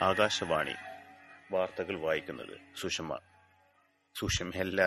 ആകാശവാണി വാർത്തകൾ വായിക്കുന്നത് സുഷമ സുഷമയല്ല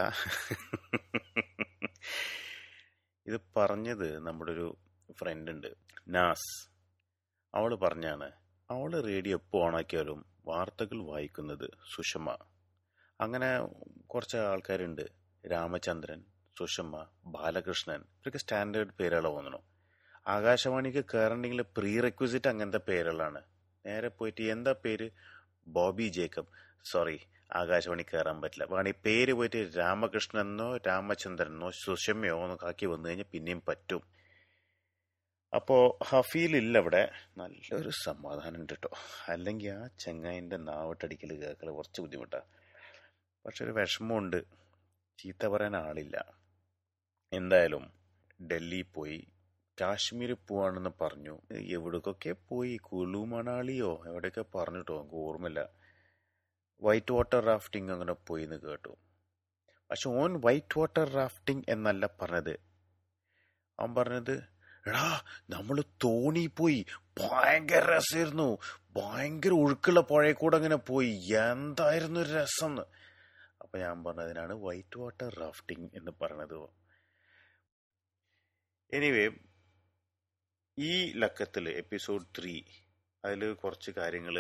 ഇത് പറഞ്ഞത് നമ്മുടെ ഒരു ഫ്രണ്ട് ഉണ്ട് നാസ് അവള് പറഞ്ഞാണ് അവള് റേഡിയോ എപ്പോൾ ഓണാക്കിയാലും വാർത്തകൾ വായിക്കുന്നത് സുഷമ അങ്ങനെ കുറച്ച് ആൾക്കാരുണ്ട് രാമചന്ദ്രൻ സുഷമ ബാലകൃഷ്ണൻ ഇവരൊക്കെ സ്റ്റാൻഡേർഡ് പേരുകളെ തോന്നണം ആകാശവാണിക്ക് കയറണമെങ്കിൽ പ്രീ റെക്വിസിറ്റ് അങ്ങനത്തെ പേരുകളാണ് നേരെ പോയിട്ട് എന്താ പേര് ബോബി ജേക്കബ് സോറി ആകാശവാണി കയറാൻ പറ്റില്ല വേണേ പേര് പോയിട്ട് രാമകൃഷ്ണനോ രാമചന്ദ്രനോ സുഷമയോ എന്നൊക്കെ ആക്കി വന്നു കഴിഞ്ഞാൽ പിന്നെയും പറ്റും അപ്പോ ഹഫീലില്ല അവിടെ നല്ലൊരു സമാധാനം ഉണ്ട് കേട്ടോ അല്ലെങ്കിൽ ആ ചെങ്ങായിന്റെ നാവട്ടടിക്കൽ കേൾക്കൽ കുറച്ച് ബുദ്ധിമുട്ടാ പക്ഷെ ഒരു വിഷമമുണ്ട് ചീത്ത പറയാൻ ആളില്ല എന്തായാലും ഡൽഹി പോയി കാശ്മീർ പോവാണെന്ന് പറഞ്ഞു എവിടേക്കൊക്കെ പോയി കുളു മണാലിയോ എവിടെയൊക്കെ പറഞ്ഞിട്ടോ എനിക്ക് ഓർമ്മയില്ല വൈറ്റ് വാട്ടർ റാഫ്റ്റിംഗ് അങ്ങനെ പോയി എന്ന് കേട്ടു പക്ഷെ ഓൻ വൈറ്റ് വാട്ടർ റാഫ്റ്റിംഗ് എന്നല്ല പറഞ്ഞത് അവൻ പറഞ്ഞത് എടാ നമ്മൾ തോണി പോയി ഭയങ്കര രസമായിരുന്നു ഭയങ്കര ഒഴുക്കുള്ള പുഴയിൽ കൂടെ അങ്ങനെ പോയി എന്തായിരുന്നു ഒരു രസം അപ്പൊ ഞാൻ പറഞ്ഞതിനാണ് വൈറ്റ് വാട്ടർ റാഫ്റ്റിംഗ് എന്ന് പറഞ്ഞത് എനിവേ ഈ ലക്കത്തില് എപ്പിസോഡ് ത്രീ അതിൽ കുറച്ച് കാര്യങ്ങൾ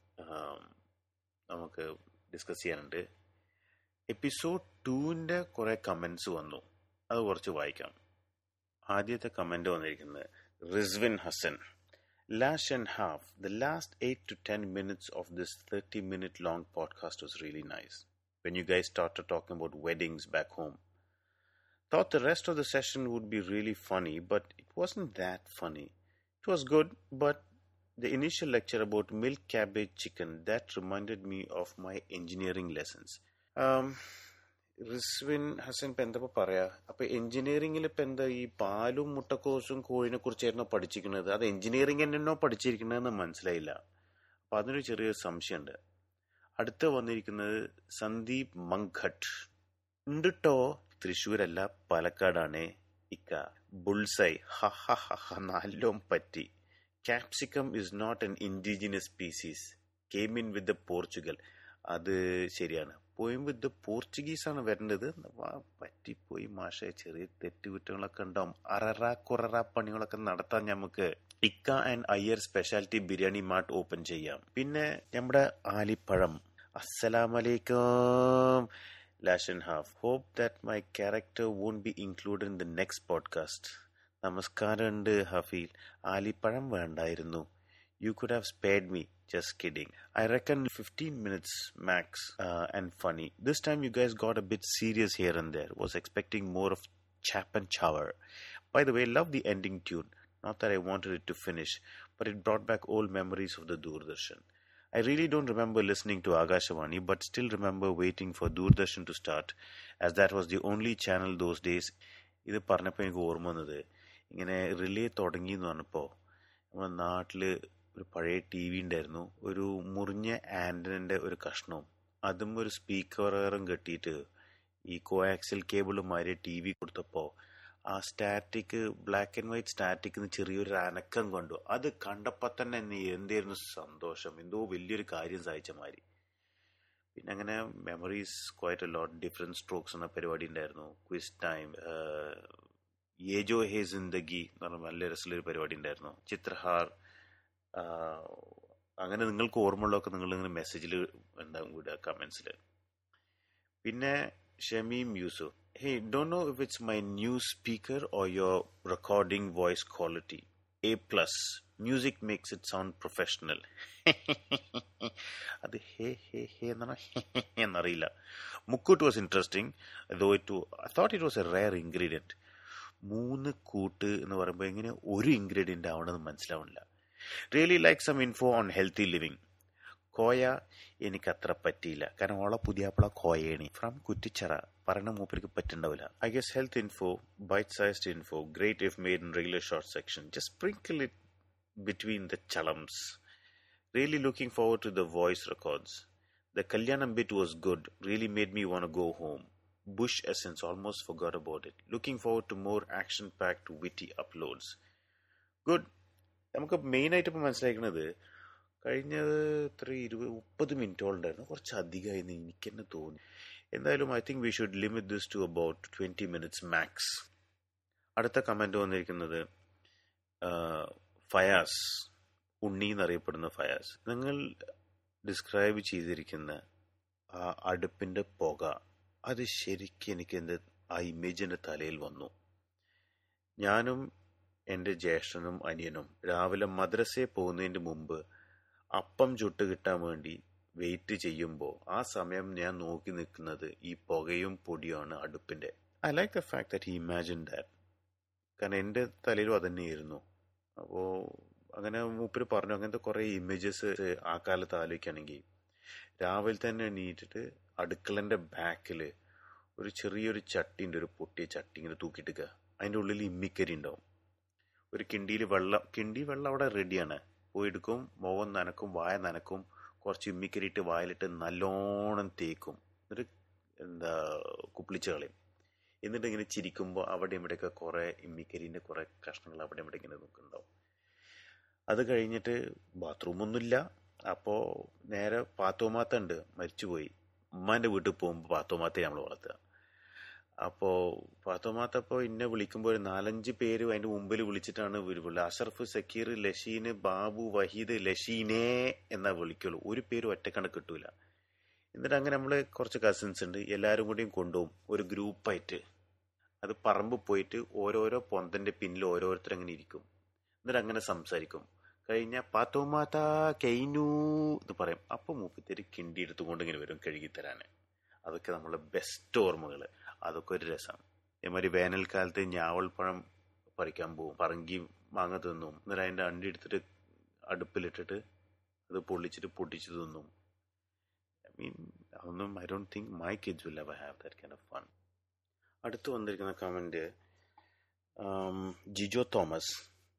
നമുക്ക് ഡിസ്കസ് ചെയ്യാനുണ്ട് എപ്പിസോഡ് ടൂവിൻ്റെ കുറേ കമൻസ് വന്നു അത് കുറച്ച് വായിക്കാം ആദ്യത്തെ കമന്റ് വന്നിരിക്കുന്നത് Rizwin Hasan lash and half the last eight to ten minutes of this thirty minute long podcast was really nice when you guys start talking about weddings back home Thought the rest of the session would be really funny, but it wasn't that funny. It was good, but the initial lecture about milk cabbage chicken that reminded me of my engineering lessons. Um, Rizwin Hasan ഇപ്പം എന്താ പറയാ അപ്പൊ എഞ്ചിനീയറിംഗിൽ ഇപ്പൊ എന്താ ഈ പാലും മുട്ടക്കോസും കോഴിനെ കുറിച്ചായിരുന്നോ പഠിച്ചിരിക്കുന്നത് അത് എഞ്ചിനീയറിംഗ് തന്നെയാണോ പഠിച്ചിരിക്കുന്നതെന്ന് മനസ്സിലായില്ല അപ്പൊ അതിനൊരു ചെറിയ സംശയമുണ്ട് അടുത്ത വന്നിരിക്കുന്നത് സന്ദീപ് മങ്ഘട്ട് ഉണ്ടിട്ടോ തൃശ്ശൂരല്ല പാലക്കാടാണ് ഇക്ക ബുൾസൈ ഹ ഹ ഹ ഹ നല്ലോം പറ്റി capsicum is not an indigenous species came in with the Portugal അത് ശരിയാണ് പോയും വിത്ത് ദ പോർച്ചുഗീസ് ആണ് വരേണ്ടത് പറ്റിപ്പോയി മാഷ ചെറിയ തെറ്റുകുറ്റങ്ങളൊക്കെ ഉണ്ടാവും അററ കുററ പണികളൊക്കെ നടത്താൻ നമുക്ക് Ikka and Iyer speciality biryani mart open ചെയ്യാം പിന്നെ നമ്മുടെ ആലിപ്പഴം അസ്സലാമലൈക്കും Lash and half. Hope that my character won't be included in the next podcast. നമസ്കാരമുണ്ട് ഹഫീൽ ആലിപ്പഴം വേണ്ടായിരുന്നു you could have spared me just kidding I reckon fifteen minutes max and funny this time you guys got a bit serious here and there was expecting more of ചാപ്പ് and ചവർ by the way love the ending tune not that I wanted it to finish but it brought back old memories of the Doordarshan I really don't remember listening to Agashawani, but still remember waiting for Doordarshan to start, as that was the only channel those days. ഇത് പറഞ്ഞപ്പോൾ എനിക്ക് ഓർമ്മ വന്നത് ഇങ്ങനെ relay തുടങ്ങി എന്ന് പറഞ്ഞപ്പോൾ നമ്മുടെ നാട്ടിൽ ഒരു പഴയ ടി വി ഉണ്ടായിരുന്നു ഒരു മുറിഞ്ഞ ആൻറ്റനൻ്റെ ഒരു കഷ്ണവും അതും ഒരു സ്പീക്കറും കെട്ടിയിട്ട് ഈ കോആക്സിൽ കേബിൾ മാതിരി ടി വി കൊടുത്തപ്പോൾ ആ static black and white static ചെറിയൊരു അനക്കം കണ്ടു അത് കണ്ടപ്പോൾ തന്നെ എന്നെ എന്തായിരുന്നു സന്തോഷം എന്തോ വലിയൊരു കാര്യം സഹായിച്ച മാതിരി പിന്നെ അങ്ങനെ memories quite a lot different strokes എന്ന പരിപാടി ഉണ്ടായിരുന്നു ക്വിസ് ടൈം ഏജോ ഹേ ജിന്ദഗി എന്ന് പറഞ്ഞ നല്ല രസമുള്ളൊരു പരിപാടി ഉണ്ടായിരുന്നു ചിത്രഹാർ അങ്ങനെ നിങ്ങൾക്ക് ഓർമ്മയുള്ളതൊക്കെ നിങ്ങൾ ഇങ്ങനെ മെസ്സേജിൽ എന്താകും വിടുക കമൻസിൽ പിന്നെ Shameem Yusuf Hey, don't know if it's my new speaker or your recording voice quality. A plus. Music makes it sound professional. അത് ഹേ ഹേ ഹേ എന്നാണ് എന്നറിയില്ല മുക്കൂട്ട് was interesting though it I thought it was a rare ingredient മൂന്ന് കൂട്ട് എന്ന് പറയുമ്പോൾ എങ്ങനെ ഒരു ഇൻഗ്രീഡിയൻ്റ് ആവണമെന്ന് മനസ്സിലാവണില്ല really like some info on healthy living Koya എനിക്ക് അത്ര പറ്റിയില്ല കാരണം ഓളെ പുതിയാപ്പിള കോയേണി ഫ്രം കുറ്റിച്ചറ പറയണ മൂപ്പർക്ക് പറ്റുണ്ടാവില്ല I guess health info bite sized info great if made in regular short section just sprinkle it between the ചളംസ് really looking forward to the voice records the കല്യാണം bit was good really made me want go home bush essence almost forgot about it looking forward to more action packed witty uploads good നമുക്ക് main ആയിട്ട് ഇപ്പം മനസ്സിലാക്കുന്നത് കഴിഞ്ഞത് ഇത്ര ഇരുപത് മുപ്പത് മിനിറ്റോളം ഉണ്ടായിരുന്നു കുറച്ച് അധികമായി എന്ന് എനിക്ക് തന്നെ തോന്നി എന്തായാലും I think we should limit this to about twenty minutes max അടുത്ത കമൻറ്റ് വന്നിരിക്കുന്നത് ഫയാസ് ഉണ്ണി എന്നറിയപ്പെടുന്ന ഫയാസ് നിങ്ങൾ ഡിസ്ക്രൈബ് ചെയ്തിരിക്കുന്ന ആ അടുപ്പിൻ്റെ പുക അത് ശരിക്കും എനിക്ക് എൻ്റെ ആ ഇമേജിൻ്റെ തലയിൽ വന്നു ഞാനും എൻ്റെ ജ്യേഷ്ഠനും അനിയനും രാവിലെ മദ്രസയിൽ പോകുന്നതിന് മുമ്പ് അപ്പം ചുട്ട് കിട്ടാൻ വേണ്ടി വെയിറ്റ് ചെയ്യുമ്പോൾ ആ സമയം ഞാൻ നോക്കി നിൽക്കുന്നത് ഈ പുകയും പൊടിയുമാണ് അടുപ്പിൻ്റെ I like the fact that he imagine that കാരണം എൻ്റെ തലയിലും അതന്നെയായിരുന്നു അപ്പോൾ അങ്ങനെ മൂപ്പര് പറഞ്ഞു അങ്ങനത്തെ കുറേ ഇമേജസ് ആ കാലത്ത് ആലോചിക്കുകയാണെങ്കിൽ രാവിലെ തന്നെ എണീറ്റിട്ട് അടുക്കളൻ്റെ ബാക്കിൽ ഒരു ചെറിയൊരു ചട്ടിൻ്റെ ഒരു പൊട്ടിയ ചട്ടി ഇങ്ങനെ തൂക്കിയിട്ടിക്കുക അതിൻ്റെ ഉള്ളിൽ ഇമ്മിക്കരി ഉണ്ടാവും ഒരു കിണ്ടിയിൽ വെള്ളം കിണ്ടി വെള്ളം അവിടെ റെഡിയാണ് പോയി എടുക്കും മുഖം നനക്കും വായ നനക്കും കുറച്ച് ഇമ്മിക്കരി ഇട്ട് വായിലിട്ട് നല്ലോണം തേക്കും എന്നിട്ട് എന്താ കുപ്പിളിച്ച് കളയും എന്നിട്ട് ഇങ്ങനെ ചിരിക്കുമ്പോൾ അവിടെ ഇവിടെയൊക്കെ കുറേ ഇമ്മിക്കരിൻ്റെ കുറേ കഷ്ണങ്ങൾ അവിടെ ഇവിടെ ഇങ്ങനെ നിൽക്കുന്നുണ്ടാവും അത് കഴിഞ്ഞിട്ട് ബാത്റൂമൊന്നുമില്ല അപ്പോൾ നേരെ പാത്തോമാത്ത ഉണ്ട് മരിച്ചുപോയി ഉമ്മാൻ്റെ വീട്ടിൽ പോകുമ്പോൾ പാത്തോമാത്തയെ നമ്മൾ വളർത്തുക അപ്പോൾ പാത്തോമാത്ത അപ്പോൾ ഇന്നെ വിളിക്കുമ്പോൾ ഒരു നാലഞ്ച് പേര് അതിൻ്റെ മുമ്പിൽ വിളിച്ചിട്ടാണ് വിളിക്കുന്നത് അഷറഫ് സക്കീർ ലഷീന് ബാബു വഹീദ് ലഷീനേ എന്നാ വിളിക്കുള്ളൂ ഒരു പേരും ഒറ്റക്കണക്ക് കിട്ടൂല എന്നിട്ട് അങ്ങനെ നമ്മൾ കുറച്ച് കസിൻസ് ഉണ്ട് എല്ലാവരും കൂടിയും കൊണ്ടുപോകും ഒരു ഗ്രൂപ്പായിട്ട് അത് പറമ്പ് പോയിട്ട് ഓരോരോ പൊന്തൻ്റെ പിന്നിൽ ഓരോരുത്തർ അങ്ങനെ ഇരിക്കും എന്നിട്ട് അങ്ങനെ സംസാരിക്കും കഴിഞ്ഞ പാത്തോമാത്ത കെയ്നു എന്ന് പറയും അപ്പോൾ മൂപ്പത്തിരി കിണ്ടി എടുത്തുകൊണ്ട് ഇങ്ങനെ വരും കഴുകിത്തരാൻ അതൊക്കെ നമ്മളെ ബെസ്റ്റ് ഓർമ്മകൾ അതൊക്കെ ഒരു രസം ഇതേമാതിരി വേനൽക്കാലത്ത് ഞാവൽപ്പഴം പറിക്കാൻ പോകും പറങ്കി മാങ്ങ തിന്നും എന്നിട്ട് അതിൻ്റെ അണ്ടി എടുത്തിട്ട് അടുപ്പിലിട്ടിട്ട് അത് പൊള്ളിച്ചിട്ട് പൊട്ടിച്ച് തിന്നും ഐ മീൻ അതൊന്നും I don't think my kids will ever have that kind of fun അടുത്ത് വന്നിരിക്കുന്ന comment Jijo Thomas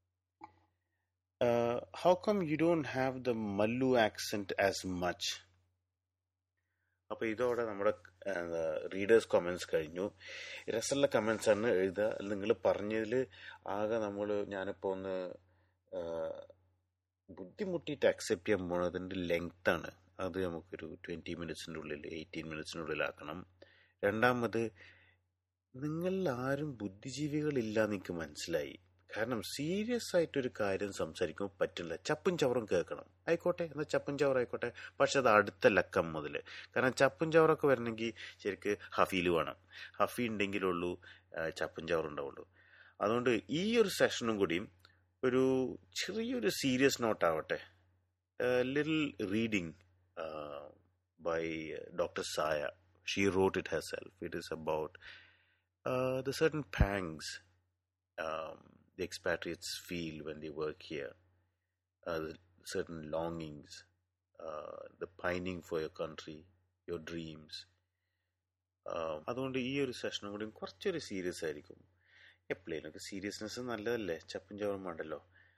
how come you don't have the Mallu accent as much അപ്പോൾ ഇതോടെ നമ്മുടെ റീഡേഴ്സ് കമൻസ് കഴിഞ്ഞു രസമുള്ള കമൻസ് ആണ് എഴുതുക നിങ്ങൾ പറഞ്ഞതിൽ ആകെ നമ്മൾ ഞാനിപ്പോൾ ഒന്ന് ബുദ്ധിമുട്ടിയിട്ട് അക്സെപ്റ്റ് ചെയ്യാൻ പോണതിൻ്റെ ലെങ്ത്താണ് അത് നമുക്കൊരു ട്വൻറ്റി മിനിറ്റ്സിൻ്റെ ഉള്ളിൽ എയ്റ്റീൻ മിനിറ്റ്സിൻ്റെ ഉള്ളിലാക്കണം രണ്ടാമത് നിങ്ങൾ ആരും ബുദ്ധിജീവികളില്ല എനിക്ക് മനസ്സിലായി കാരണം സീരിയസ് ആയിട്ടൊരു കാര്യം സംസാരിക്കുമ്പോൾ പറ്റില്ല ചപ്പും ചവറും കേൾക്കണം ആയിക്കോട്ടെ എന്നാൽ ചപ്പും ചവറും ആയിക്കോട്ടെ പക്ഷെ അത് അടുത്ത ലക്കം മുതൽ കാരണം ചപ്പും ചവറൊക്കെ വരണമെങ്കിൽ ശരിക്ക് ഹഫീൽ വേണം ഹഫി ഉണ്ടെങ്കിലുള്ളൂ ചപ്പും ചവറും ഉണ്ടാവുള്ളൂ അതുകൊണ്ട് ഈ ഒരു സെഷനും കൂടിയും ഒരു ചെറിയൊരു സീരിയസ് നോട്ട് ആവട്ടെ little reading by doctor Saya she wrote it herself it is about the certain pangs the expatriates feel when they work here, uh, certain longings, uh, the pining for your country, your dreams. അതുകൊണ്ട് ഈ ഒരു സെഷനും കൂടി കുറച്ചൊരു serious ആയിരിക്കും എപ്പോഴേലൊക്കെ seriousness നല്ലതല്ലേ ചപ്പും ചവറും വേണ്ടല്ലോ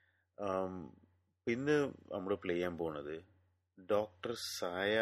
ഇന്ന് നമ്മൾ പ്ലേ ചെയ്യാൻ പോണത് ഡോക്ടർ സായ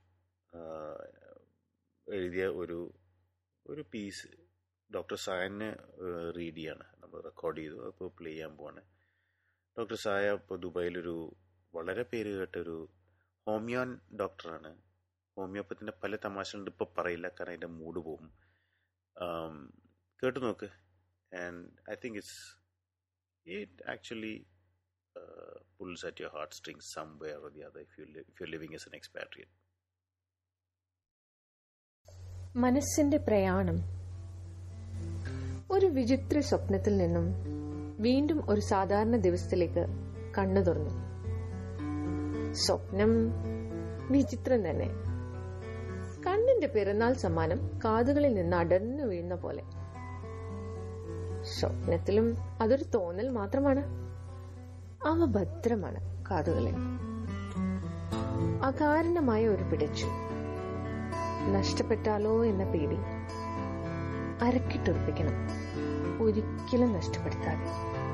എഴുതിയ ഒരു ഒരു പീസ് ഡോക്ടർ സായനെ റീഡ് ചെയ്യാണ് നമ്മൾ റെക്കോർഡ് ചെയ്തു അപ്പോൾ പ്ലേ ചെയ്യാൻ പോവാണ് ഡോക്ടർ സായ ഇപ്പോൾ ദുബായിലൊരു വളരെ പേര് കേട്ടൊരു ഹോമിയോൻ ഡോക്ടറാണ് ഹോമിയോപ്പത്തിൻ്റെ പല തമാശകളുണ്ട് ഇപ്പോൾ പറയില്ല കാരണം അതിൻ്റെ മൂഡ് പോകും കേട്ടു നോക്ക് and I think it's it actually pulls at your heart string somewhere or the other if you if you living as an expatriate മനസ്സിന്റെ പ്രയാണം ഒരു വിചിത്ര സ്വപ്നത്തിൽ നിന്നും വീണ്ടും ഒരു സാധാരണ ദിവസത്തിലേക്ക് കണ്ണു തുറന്നു സ്വപ്നം വിചിത്രം തന്നെ കണ്ണിന്റെ പിറന്നാൾ സമ്മാനം കാതുകളിൽ നിന്ന് അടർന്നു വീഴുന്ന പോലെ സ്വപ്നത്തിലും അതൊരു തോന്നൽ മാത്രമാണ് അവ ഭദ്രമാണ് കാതുകളിൽ അകാരണമായ ഒരു പിടച്ചു നഷ്ടപ്പെട്ടാലോ എന്ന പേടി അരക്കിട്ടുറപ്പിക്കണം ഒരിക്കലും നഷ്ടപ്പെടുത്താതെ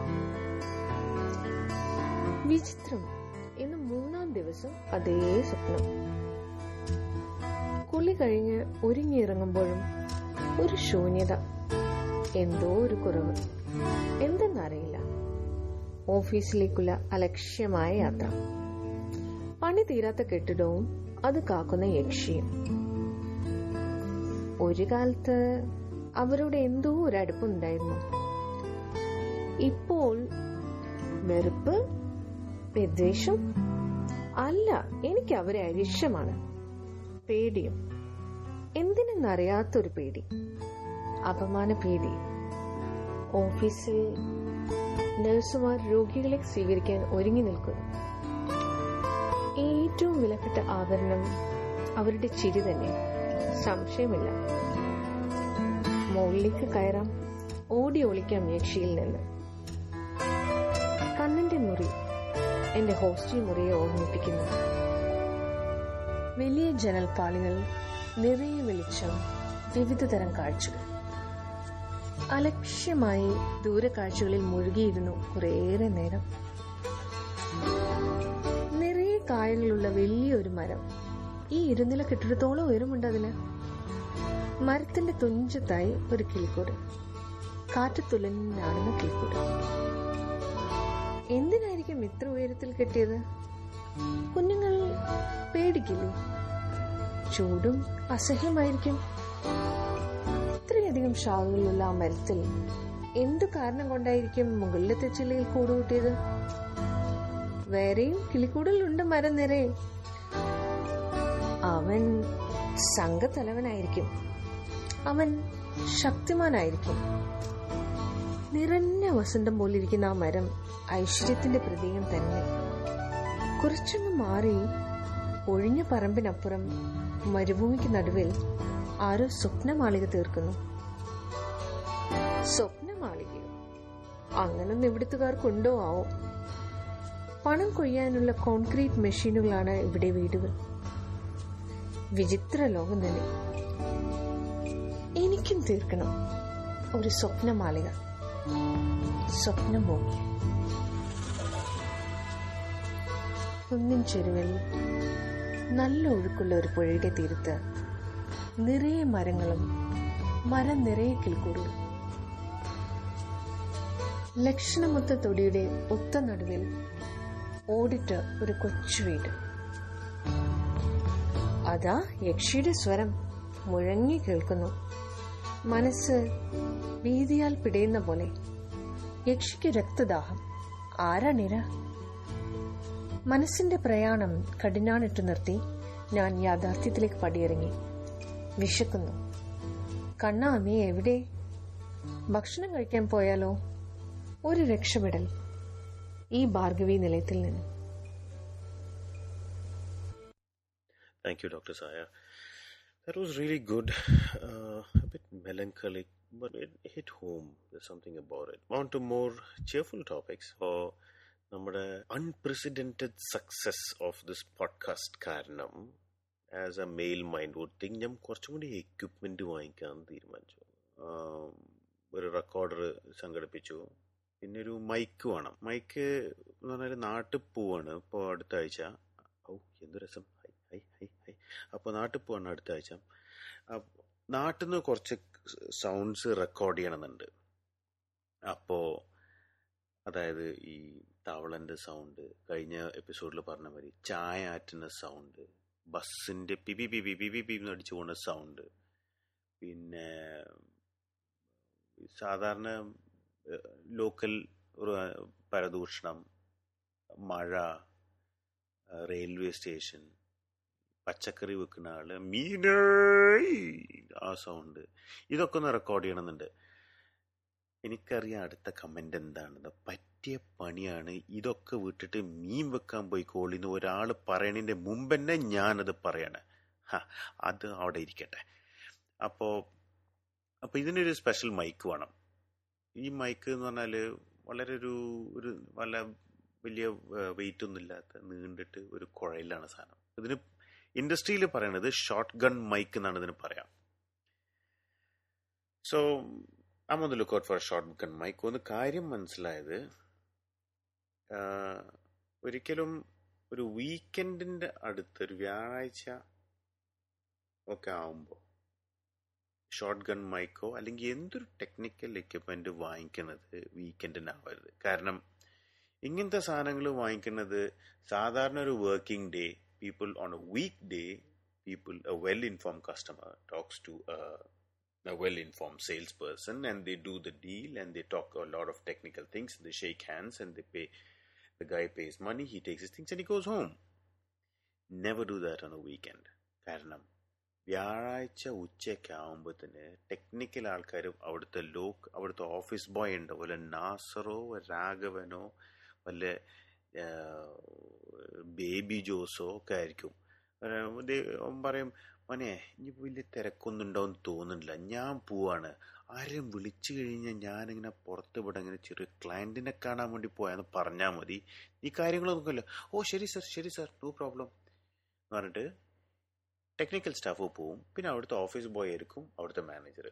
വിചിത്രം ഇന്ന് മൂന്നാം ദിവസം അതേ സ്വപ്നം കുളി കഴിഞ്ഞ് ഒരുങ്ങിയിറങ്ങുമ്പോഴും ഒരു ശൂന്യത എന്തോ ഒരു കുറവ് എന്തെന്നറിയില്ല ഓഫീസിലേക്കുള്ള അലക്ഷ്യമായ യാത്ര പണി തീരാത്ത കെട്ടിടവും അത് കാക്കുന്ന യക്ഷിയും ഒരു കാലത്ത് അവരുടെ എന്തോ ഒരു അടുപ്പുണ്ടായിരുന്നു ഇപ്പോൾ വെറുപ്പ് വിദ്വേഷം അല്ല എനിക്ക് അവരെ അരിഷ്ടമാണ് പേടിയും എന്തിനെന്നറിയാത്തൊരു പേടി അപമാന പേടി ഓഫീസിൽ നഴ്സുമാർ രോഗികളെ സ്വീകരിക്കാൻ ഒരുങ്ങി നിൽക്കുന്നു ഏറ്റവും വിലപ്പെട്ട ആഭരണം അവരുടെ ചിരി തന്നെ സംശയമില്ല മുകളിലേക്ക് കയറാം ഓടി ഒളിക്കാം യക്ഷിയിൽ നിന്ന് കണ്ണിന്റെ മുറി എന്റെ ഹോസ്റ്റൽ മുറിയെ ഓർമ്മിപ്പിക്കുന്നു വലിയ ജനൽപ്പാളികൾ നിറയെ വെളിച്ചം വിവിധ തരം കാഴ്ചകൾ അലക്ഷ്യമായി ദൂരക്കാഴ്ചകളിൽ മുഴുകിയിരുന്നു കുറേയേറെ നേരം നിറയെ കായകളുള്ള വലിയൊരു മരം ഈ ഇരുനില കെട്ടിടത്തോളം ഉയരമുണ്ട് അതിന് മരത്തിന്റെ തുഞ്ചത്തായി ഒരു കിളിക്കൂട് കാറ്റ് തുലഞ്ഞാടുന്ന കിളിക്കൂട് എന്തിനായിരിക്കും ഇത്ര ഉയരത്തിൽ കെട്ടിയത് കുഞ്ഞുങ്ങൾ പേടിക്കില്ലേ ചൂടും അസഹ്യമായിരിക്കും ഇത്രയധികം ശാഖകളുള്ള ആ മരത്തിൽ എന്തു കാരണം കൊണ്ടായിരിക്കും മുകളിലത്തെ ചില്ലയിൽ കൂടുകൂട്ടിയത് വേറെയും കിളിക്കൂടലുണ്ട് മരം നിറയെ അവൻ സംഘത്തലവനായിരിക്കും അവൻ ശക്തിമാനായിരിക്കും നിറഞ്ഞ വസന്തം പോലിരിക്കുന്ന ആ മരം ഐശ്വര്യത്തിന്റെ പ്രതീകം തന്നെ കുറച്ചൊന്ന് മാറി ഒഴിഞ്ഞ പറമ്പിനപ്പുറം മരുഭൂമിക്ക് നടുവിൽ ആരോ സ്വപ്നമാളിക തീർക്കുന്നു സ്വപ്നമാളികയോ അങ്ങനൊന്നും ഇവിടുത്തുകാർക്കുണ്ടോ ആവോ പണം കൊയ്യാനുള്ള കോൺക്രീറ്റ് മെഷീനുകളാണ് ഇവിടെ വീടുകൾ വിചിത്ര ലോകം തന്നെ എനിക്കും തീർക്കണം ഒരു സ്വപ്നമാളിക സ്വപ്നഭൂമി കുന്നിൻ ചെരുവിൽ നല്ല ഒഴുക്കുള്ള ഒരു പുഴയുടെ തീരത്ത് നിറയെ മരങ്ങളും മരം നിറയെ കിൽക്കൂടും ലക്ഷണമൊത്ത തൊടിയുടെ ഒത്ത നടുവിൽ ഓടിട്ട് ഒരു കൊച്ചു വീട് അതാ യക്ഷിയുടെ സ്വരം മുഴങ്ങി കേൾക്കുന്നു മനസ്സ് ഭീതിയാൽ പിടയുന്ന പോലെ യക്ഷിക്ക് രക്തദാഹം ആരാണിര മനസ്സിന്റെ പ്രയാണം കഠിനാണിട്ട് നിർത്തി ഞാൻ യാഥാർത്ഥ്യത്തിലേക്ക് പടിയിറങ്ങി വിശക്കുന്നു കണ്ണാ നീ എവിടെ ഭക്ഷണം കഴിക്കാൻ പോയാലോ ഒരു രക്ഷപ്പെടൽ ഈ ഭാർഗവി നിലയത്തിൽ നിന്ന് Thank you, Dr. Saya. That was really good. Uh, a bit melancholic, but it hit home. There's something about it. On to more cheerful topics. For നമ്മുടെ unprecedented success of this podcast കാരണം as a male mind would think ഞാൻ കുറച്ചും കൂടി equipment വാങ്ങിക്കാൻ തീരുമാനിച്ചു ആം, ഒരു recorder സംഘടിപ്പിച്ചു പിന്നെ ഒരു മൈക്ക് വേണം മൈക്ക് എന്ന് പറഞ്ഞാൽ നാട്ടിൽ പോവാണ് ഇപ്പോൾ അടുത്ത ആഴ്ച ഓ എന്ത് രസം ഹൈ ഹൈ ഹൈ ഹൈ അപ്പോൾ നാട്ടിൽ പോവാണ് അടുത്ത ആഴ്ച അപ്പ- നാട്ടിൽ നിന്ന് കുറച്ച് സൗണ്ട്സ് റെക്കോർഡ് ചെയ്യണമെന്നുണ്ട് അപ്പോൾ അതായത് ഈ തവളന്റെ സൗണ്ട് കഴിഞ്ഞ എപ്പിസോഡിൽ പറഞ്ഞ മാതിരി ചായ ആറ്റുന്ന സൗണ്ട് ബസ്സിന്റെ പി പി പി പി പി പി പി എന്ന് അടിച്ചു പോകുന്ന സൗണ്ട് പിന്നെ സാധാരണ ലോക്കൽ ഒരു പരദൂഷണം മഴ റെയിൽവേ സ്റ്റേഷൻ പച്ചക്കറി വെക്കുന്ന ആള് മീനേ ആ സൗണ്ട് ഇതൊക്കെ ഒന്ന് റെക്കോർഡ് ചെയ്യണമെന്നുണ്ട് എനിക്കറിയാം അടുത്ത കമന്റ് എന്താണെന്ന് പറ്റിയ പണിയാണ് ഇതൊക്കെ വിട്ടിട്ട് മീൻ വെക്കാൻ പോയി കോളിന്ന് ഒരാൾ പറയണതിന്റെ മുമ്പ് തന്നെ ഞാനത് പറയണേ ഹ, അത് അവിടെ ഇരിക്കട്ടെ അപ്പോ അപ്പൊ ഇതിനൊരു സ്പെഷ്യൽ മൈക്ക് വേണം ഈ മൈക്ക് എന്ന് പറഞ്ഞാല് വളരെ ഒരു ഒരു വല്ല വലിയ വെയിറ്റ് ഒന്നും ഇല്ലാത്ത നീണ്ടിട്ട് ഒരു കുഴയിലാണ് സാധനം ഇതിന് ഇൻഡസ്ട്രിയിൽ പറയണത് ഷോർട്ട് ഗൺ മൈക്ക് എന്നാണ് ഇതിന് പറയാം so I on the look out for short gun mic ഒന്ന് കാര്യം മനസ്സിലായത് ആഹ്, ഒരിക്കലും ഒരു വീക്കെൻഡിന്റെ അടുത്ത് ഒരു വ്യാഴാഴ്ച ഒക്കെ ആവുമ്പോൾ ഷോർട്ട് ഗൺ മൈക്കോ അല്ലെങ്കിൽ എന്തൊരു ടെക്നിക്കൽ എക്യുപ്മെന്റ് വാങ്ങിക്കുന്നത് വീക്കെൻഡിനാവരുത് കാരണം ഇങ്ങനത്തെ സാധനങ്ങൾ വാങ്ങിക്കുന്നത് സാധാരണ ഒരു working day people on a week day people a well informed customer talks to a well informed salesperson and they do the deal and they talk a lot of technical things they shake hands and they pay the guy pays money he takes his things and he goes home never do that on a weekend കാരണം വ്യാഴാഴ്ച ഉച്ചയൊക്കെ ആകുമ്പോഴത്തേന് technical ആൾക്കാരും അവിടുത്തെ lock അവിടുത്തെ office boy ഉണ്ട് വല്ല നാസറോ രാഘവനോ വല്ല baby ജോസോ ഒക്കെ ആയിരിക്കും അവൻ പറയും മോനെ ഇനി വലിയ തിരക്കൊന്നും ഉണ്ടാവും തോന്നുന്നില്ല ഞാൻ പോവാണ് ആരെയും വിളിച്ചു കഴിഞ്ഞാൽ ഞാനിങ്ങനെ പുറത്ത് ഇവിടെ ഇങ്ങനെ ചെറിയ ക്ലയൻറ്റിനെ കാണാൻ വേണ്ടി പോയാന്ന് പറഞ്ഞാൽ മതി ഈ കാര്യങ്ങളൊന്നുമില്ല ഓ ശരി സർ ശരി സർ നോ പ്രോബ്ലം എന്ന് പറഞ്ഞിട്ട് ടെക്നിക്കൽ സ്റ്റാഫ് പോവും പിന്നെ അവിടുത്തെ ഓഫീസ് ബോയ് ആയിരിക്കും അവിടുത്തെ മാനേജർ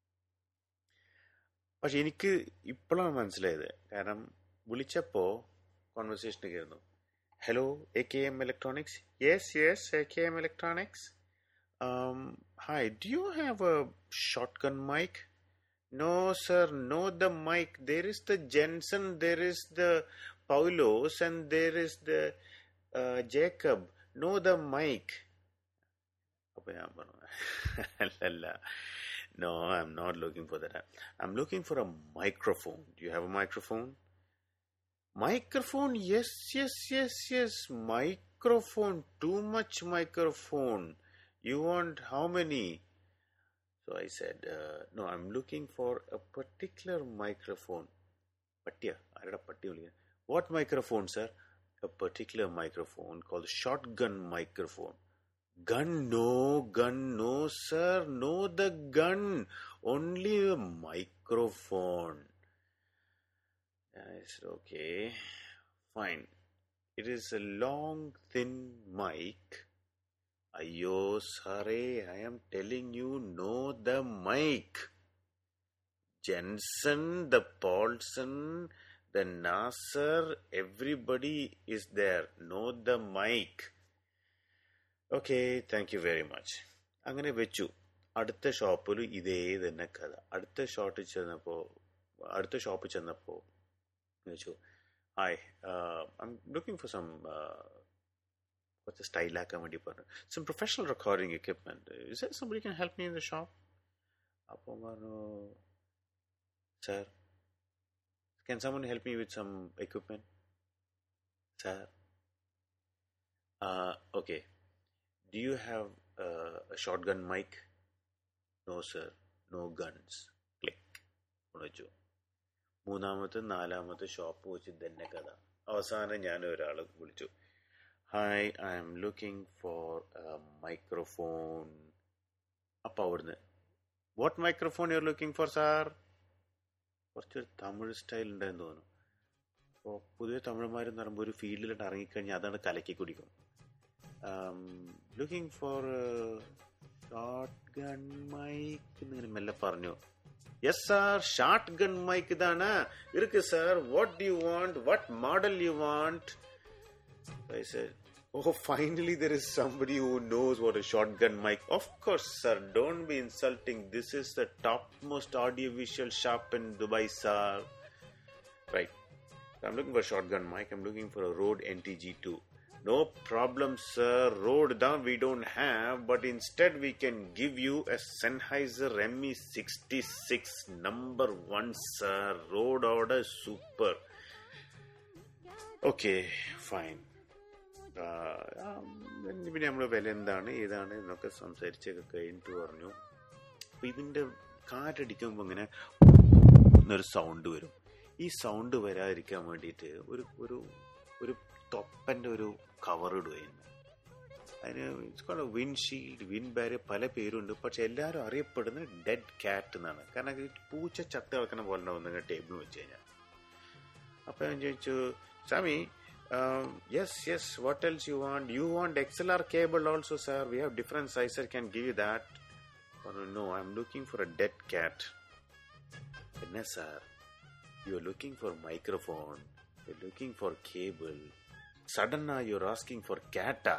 പക്ഷെ എനിക്ക് ഇപ്പോഴാണ് മനസ്സിലായത് കാരണം വിളിച്ചപ്പോൾ കോൺവെർസേഷന് കയറുന്നു hello A K M electronics yes yes A K M electronics Um, hi, do you have a shotgun mic? No, sir, no the mic. There is the Jensen, there is the Paulos, and there is the uh, Jacob. No the mic. no, I'm not looking for that. I'm looking for a microphone. Do you have a microphone? Microphone, yes, yes, yes, yes. Microphone, too much microphone. You want how many? So I said, uh, no, I'm looking for a particular microphone. Patya, what microphone, sir? A particular microphone called shotgun microphone. Gun, no, gun, no, sir, no, the gun, only a microphone. I said, okay, fine. It is a long, thin mic Ayo, sorry, I am telling you, know the mic. Jensen, the Paulson, the Nasser, everybody is there. Know the mic. Okay thank you very much അങ്ങനെ വെച്ചു അടുത്ത ഷോപ്പിൽ ഇതേ തന്നെ കഥ അടുത്ത ഷോപ്പിൽ ചെന്നപ്പോൾ അടുത്ത ഷോപ്പിൽ ചെന്നപ്പോൾ വെച്ചു hi I'm looking for some കുറച്ച് സ്റ്റൈലാക്കാൻ വേണ്ടി പറഞ്ഞു some professional recording equipment is there somebody can help me in the shop അപ്പോൾ പറഞ്ഞു sir can someone help me with some equipment sir okay do you have a short gun mic no sir no guns click വെച്ചു മൂന്നാമത്തെ നാലാമത്തെ shop വെച്ച് തന്നെ കഥ അവസാനം ഞാൻ ഒരാളെ വിളിച്ചു hi I'm looking for microphone അപ്പം അവിടുന്ന് what microphone you are looking for sir കുറച്ച് തമിഴ് സ്റ്റൈൽ ഉണ്ടെന്ന് തോന്നുന്നു അപ്പോൾ പൊതുവെ തമിഴന്മാരെന്ന് പറയുമ്പോൾ ഒരു ഫീൽഡിലോട്ട് ഇറങ്ങിക്കഴിഞ്ഞാൽ അതാണ് കലക്കി കുടിക്കും looking for short gun mic എന്നിങ്ങനെ മെല്ലെ പറഞ്ഞു yes sir short gun mic ഇതാണ് ഇருக்கு sir what do you want what model you want I said, Oh, finally, there is somebody who knows what a shotgun mic. Of course, sir, don't be insulting. This is the topmost audiovisual shop in Dubai, sir. Right. I'm looking for a shotgun mic. I'm looking for a Rode NTG2. No problem, sir. Rode down we don't have, but instead we can give you a Sennheiser ME66 number one, sir. Rode order super. Okay, fine. പിന്നെ നമ്മൾ വില എന്താണ് ഏതാണ് എന്നൊക്കെ സംസാരിച്ചൊക്കെ കഴിഞ്ഞിട്ട് പറഞ്ഞു അപ്പൊ ഇതിന്റെ കാറ്റടിക്കുമ്പോൾ ഇങ്ങനെ എന്നൊരു സൗണ്ട് വരും ഈ സൗണ്ട് വരാതിരിക്കാൻ വേണ്ടിയിട്ട് ഒരു ഒരു ഒരു തൊപ്പന്റെ ഒരു കവർ ഇടുകയായിരുന്നു അതിന് it's windshield wind barrier പല പേരുണ്ട് പക്ഷെ എല്ലാവരും അറിയപ്പെടുന്നത് ഡെഡ് കാറ്റ് എന്നാണ് കാരണം ഇത് പൂച്ച ചത്ത കിടക്കുന്ന പോലെ ഉണ്ടാവും നിങ്ങൾ ടേബിൾ വെച്ച് കഴിഞ്ഞാൽ അപ്പൊ ഞാൻ ചോദിച്ചു സ്വാമി yes, yes. What else you want? You want XLR cable also, sir? We have different sizes. Can give you that. Oh, no, I'm looking for a dead cat. No, sir. You're looking for microphone. You're looking for cable. Suddenly you're asking for cat.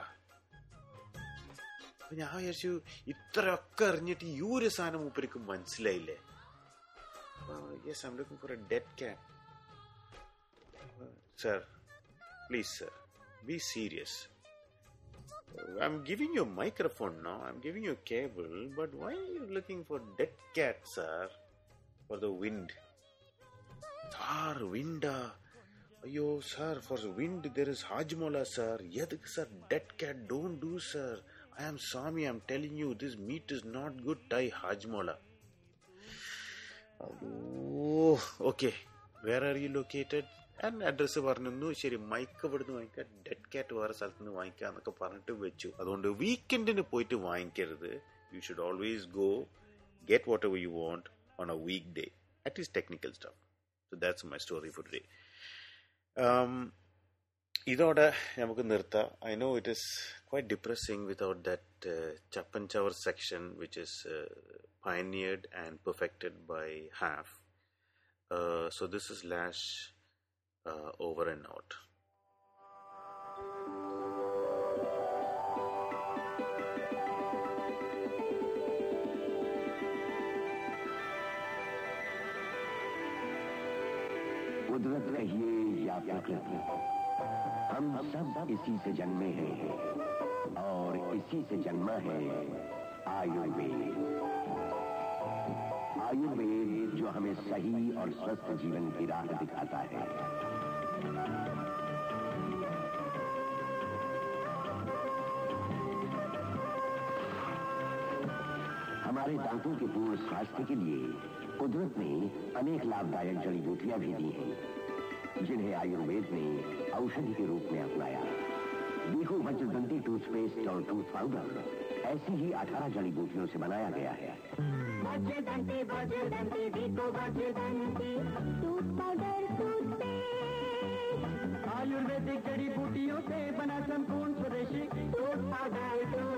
ഞാൻ വിചാരിച്ചു ഇത്രയൊക്കെ അറിഞ്ഞിട്ട് ഈ ഒരു സാധനം മൂപ്പരിക്ക് മനസ്സിലായില്ലേ yes I'm looking for a dead cat Sir, please, sir, be serious. I'm giving you a microphone now, I'm giving you a cable, but why are you looking for dead cat, sir? For the wind. Sir, wind. ಅಯ್ಯೋ sir for wind there is Hajmola sir ಎದಕ್ಕೆ sir dead cat don't do sir I am ಸ್ವಾಮಿ I am telling you this meat is not good try Hajmola okay where are you located and address പറഞ്ഞു ശരി mic ഇവിടുന്ന് വാങ്ങിക്കാം dead കാറ്റ് വേറെ സ്ഥലത്ത് നിന്ന് വാങ്ങിക്കാം എന്നൊക്കെ പറഞ്ഞിട്ട് വെച്ചു അതുകൊണ്ട് വീക്കെൻഡിന് പോയിട്ട് വാങ്ങിക്കരുത് you should always go get whatever you want on a week day at ease technical staff so that's my story for day ഇതോടെ നമുക്ക് നിർത്താം I know it is quite depressing without that ചപ്പൻ ചവർ section which is pioneered and perfected by half. Uh, so this is Lash uh, over and out. कुदरत कहिए या प्रकृति हम सब इसी से जन्मे हैं और इसी से जन्मा है आयुर्वेद आयुर्वेद जो हमें सही और स्वस्थ जीवन की राह दिखाता है हमारे दांतों के पूर्ण स्वास्थ्य के लिए कुदरत ने अनेक लाभदायक जड़ी बूटियां भी दी हैं जिन्हें आयुर्वेद ने औषधि के रूप में अपनाया बीको वज्रदंती टूथपेस्ट और टूथ पाउडर ऐसी ही अठारह जड़ी बूटियों से बनाया गया है Vajradanti Vajradanti Vicco Vajradanti tooth powder toothpaste आयुर्वेदिक जड़ी बूटियों से बना संपूर्ण स्वदेशी टूथ पाउडर